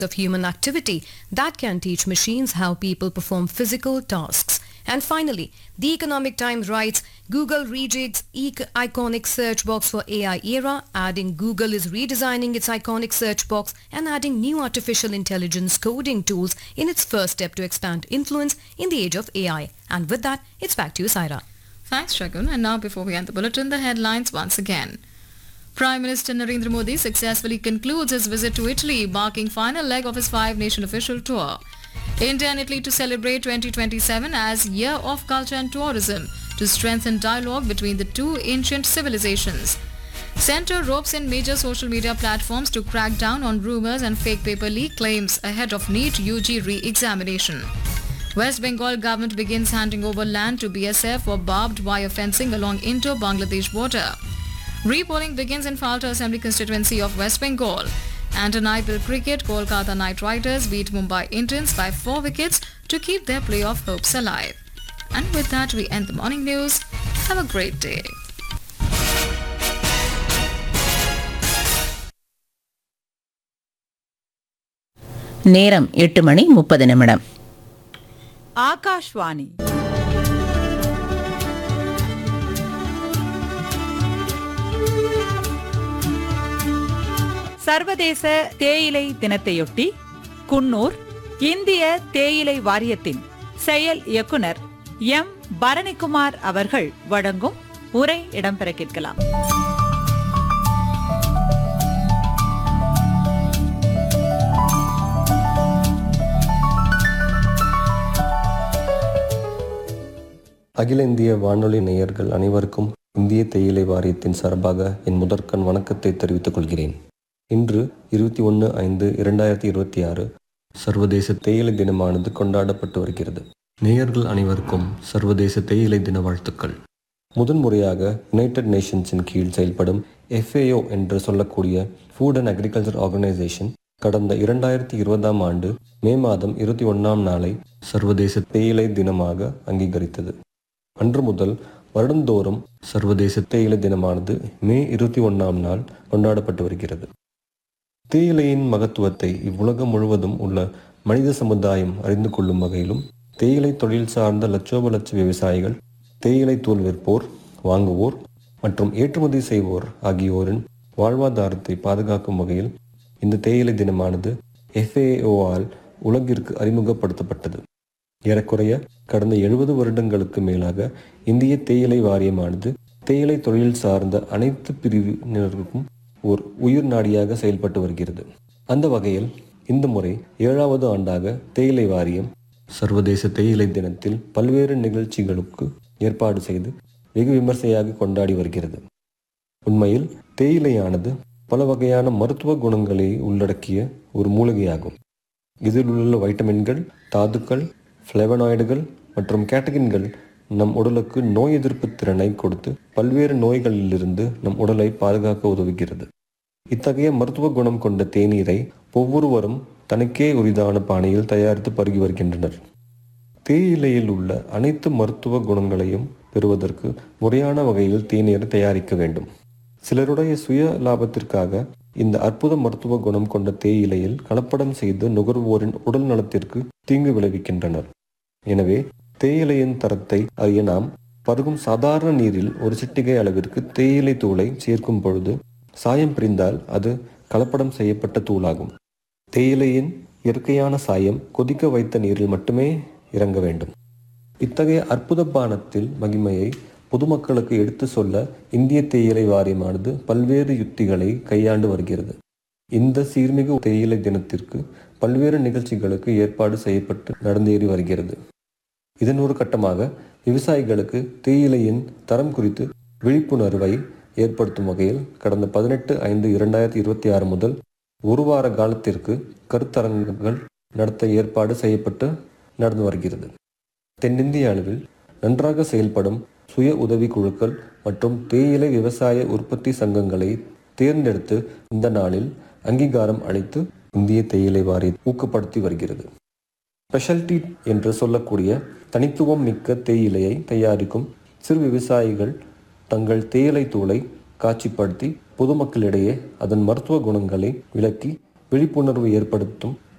of human activity that can teach machines how people perform physical tasks. And finally, The Economic Times writes, Google rejigs ec- iconic search box for AI era, adding Google is redesigning its iconic search box and adding new artificial intelligence coding tools in its first step to expand influence in the age of AI. And with that, it's back to you, Saira. Thanks, Shagun. And now, before we end the bulletin, the headlines once again. Prime Minister Narendra Modi successfully concludes his visit to Italy, marking final leg of his five-nation official tour. India and Italy to celebrate 2027 as Year of Culture and Tourism to strengthen dialogue between the two ancient civilizations. Centre ropes in major social media platforms to crack down on rumors and fake paper leak claims ahead of NEET UG re-examination. West Bengal government begins handing over land to BSF for barbed wire fencing along Indo-Bangladesh border. Repolling begins in Falta Assembly constituency of West Bengal. And in IPL cricket, Kolkata Knight Riders beat Mumbai Indians by four wickets to keep their playoff hopes alive. And with that, we end the morning news. Have a great day. நேரம் எட்டு மணி முப்பது நிமிடம் ஆகாஷ்வாணி சர்வதேச தேயிலை தினத்தையொட்டி குன்னூர் இந்திய தேயிலை வாரியத்தின் செயல் இயக்குனர் எம் பரணிக்குமார் அவர்கள் வழங்கும் உரை இடம்பெற கேட்கலாம் அகில இந்திய வானொலி நேயர்கள் அனைவருக்கும் இந்திய தேயிலை வாரியத்தின் சார்பாக என் முதற்கண் வணக்கத்தை தெரிவித்துக் கொள்கிறேன் இன்று இருபத்தி ஒன்று ஐந்து இரண்டாயிரத்தி இருபத்தி ஆறு சர்வதேச தேயிலை தினமானது கொண்டாடப்பட்டு வருகிறது நேயர்கள் அனைவருக்கும் சர்வதேச தேயிலை தின வாழ்த்துக்கள் முதன்முறையாக யுனைடெட் நேஷன்ஸின் கீழ் செயல்படும் எஃப்ஏஓ என்று சொல்லக்கூடிய ஃபுட் அண்ட் அக்ரிகல்ச்சர் ஆர்கனைசேஷன் கடந்த இரண்டாயிரத்தி இருபதாம் ஆண்டு மே மாதம் இருபத்தி ஒன்றாம் நாளை சர்வதேச தேயிலை தினமாக அங்கீகரித்தது அன்று முதல் வருடந்தோறும் சர்வதேச தேயிலை தினமானது மே இருபத்தி ஒன்றாம் நாள் கொண்டாடப்பட்டு வருகிறது தேயிலையின் மகத்துவத்தை இவ்வுலகம் முழுவதும் உள்ள மனித சமுதாயம் அறிந்து கொள்ளும் வகையிலும் தேயிலை தொழில் சார்ந்த லட்சோப லட்ச விவசாயிகள் தேயிலை தூள் விற்போர் வாங்குவோர் மற்றும் ஏற்றுமதி செய்வோர் ஆகியோரின் வாழ்வாதாரத்தை பாதுகாக்கும் வகையில் இந்த தேயிலை தினமானது எஃப்ஏஓஆல் உலகிற்கு அறிமுகப்படுத்தப்பட்டது ஏறக்குறைய கடந்த எழுபது வருடங்களுக்கு மேலாக இந்திய தேயிலை வாரியமானது தேயிலை தொழில் சார்ந்த அனைத்து பிரிவினருக்கும் ஒரு உயிர் நாடியாக செயல்பட்டு வருகிறது அந்த வகையில் இந்த முறை ஏழாவது ஆண்டாக தேயிலை வாரியம் சர்வதேச தேயிலை தினத்தில் பல்வேறு நிகழ்ச்சிகளுக்கு ஏற்பாடு செய்து வெகு விமர்சையாக கொண்டாடி வருகிறது உண்மையில் தேயிலையானது பல வகையான மருத்துவ குணங்களை உள்ளடக்கிய ஒரு மூலிகையாகும் இதில் உள்ள வைட்டமின்கள் தாதுக்கள் ஃப்ளேவனாய்டுகள் மற்றும் கேட்டகின்கள் நம் உடலுக்கு நோய் எதிர்ப்பு திறனை கொடுத்து பல்வேறு நோய்களிலிருந்து நம் உடலை பாதுகாக்க உதவுகிறது இத்தகைய மருத்துவ குணம் கொண்ட தேநீரை ஒவ்வொருவரும் தனக்கே உரிதான பாணியில் தயாரித்து பருகி வருகின்றனர் தேயிலையில் உள்ள அனைத்து மருத்துவ குணங்களையும் பெறுவதற்கு முறையான வகையில் தேநீர் தயாரிக்க வேண்டும் சிலருடைய சுய லாபத்திற்காக இந்த அற்புத மருத்துவ குணம் கொண்ட தேயிலையில் கலப்படம் செய்து நுகர்வோரின் உடல் நலத்திற்கு தீங்கு விளைவிக்கின்றனர் எனவே தேயிலையின் தரத்தை அறிய நாம் பருகும் சாதாரண நீரில் ஒரு சிட்டிகை அளவிற்கு தேயிலை தூளை சேர்க்கும் பொழுது சாயம் பிரிந்தால் அது கலப்படம் செய்யப்பட்ட தூளாகும் தேயிலையின் இயற்கையான சாயம் கொதிக்க வைத்த நீரில் மட்டுமே இறங்க வேண்டும் இத்தகைய அற்புத பானத்தில் மகிமையை பொதுமக்களுக்கு எடுத்து சொல்ல இந்திய தேயிலை வாரியமானது பல்வேறு யுத்திகளை கையாண்டு வருகிறது இந்த சீர்மிகு தேயிலை தினத்திற்கு பல்வேறு நிகழ்ச்சிகளுக்கு ஏற்பாடு செய்யப்பட்டு நடந்தேறி வருகிறது இதன் ஒரு கட்டமாக விவசாயிகளுக்கு தேயிலையின் தரம் குறித்து விழிப்புணர்வை ஏற்படுத்தும் வகையில் கடந்த பதினெட்டு ஐந்து இரண்டாயிரத்தி இருபத்தி ஆறு முதல் ஒரு வார காலத்திற்கு கருத்தரங்குகள் நடத்த ஏற்பாடு செய்யப்பட்டு நடந்து வருகிறது தென்னிந்திய அளவில் நன்றாக செயல்படும் சுய உதவி குழுக்கள் மற்றும் தேயிலை விவசாய உற்பத்தி சங்கங்களை தேர்ந்தெடுத்து இந்த நாளில் அங்கீகாரம் அளித்து இந்திய தேயிலை வாரி ஊக்கப்படுத்தி வருகிறது ஸ்பெஷல்டி என்று சொல்லக்கூடிய தனித்துவம் மிக்க தேயிலையை தயாரிக்கும் சிறு விவசாயிகள் தங்கள் தேயிலை தூளை காட்சிப்படுத்தி பொதுமக்களிடையே அதன் மருத்துவ குணங்களை விளக்கி விழிப்புணர்வு ஏற்படுத்தும்